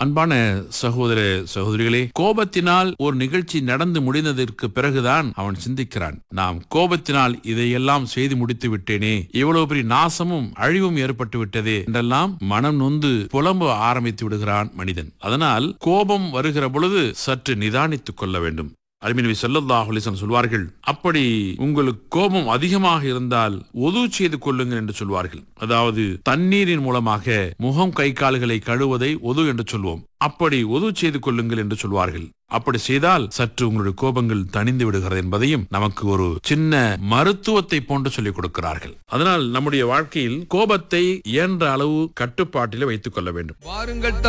அன்பான சகோதர சகோதரிகளே கோபத்தினால் ஒரு நிகழ்ச்சி நடந்து முடிந்ததற்கு பிறகுதான் அவன் சிந்திக்கிறான் நாம் கோபத்தினால் இதையெல்லாம் செய்து முடித்து விட்டேனே இவ்வளவு பெரிய நாசமும் அழிவும் ஏற்பட்டு விட்டதே என்றெல்லாம் மனம் நொந்து புலம்ப ஆரம்பித்து விடுகிறான் மனிதன் அதனால் கோபம் வருகிற பொழுது சற்று நிதானித்துக் கொள்ள வேண்டும் அருமினவி ஸல்லல்லாஹு அலைஹி வஸல்லம் சொல்வார்கள் அப்படி உங்களுக்கு கோபம் அதிகமாக இருந்தால் ஒது செய்து கொள்ளுங்கள் என்று சொல்வார்கள் அதாவது தண்ணீரின் மூலமாக முகம் கை கால்களை கழுவதை ஒது என்று சொல்வோம் அப்படி ஒது செய்து கொள்ளுங்கள் என்று சொல்வார்கள் அப்படி செய்தால் சற்று உங்களுடைய கோபங்கள் தணிந்து விடுகிறது என்பதையும் நமக்கு ஒரு சின்ன மருத்துவத்தை போன்று சொல்லிக் கொடுக்கிறார்கள் அதனால் நம்முடைய வாழ்க்கையில் கோபத்தை இயன்ற அளவு கட்டுப்பாட்டிலே வைத்துக் கொள்ள வேண்டும் வாருங்கள்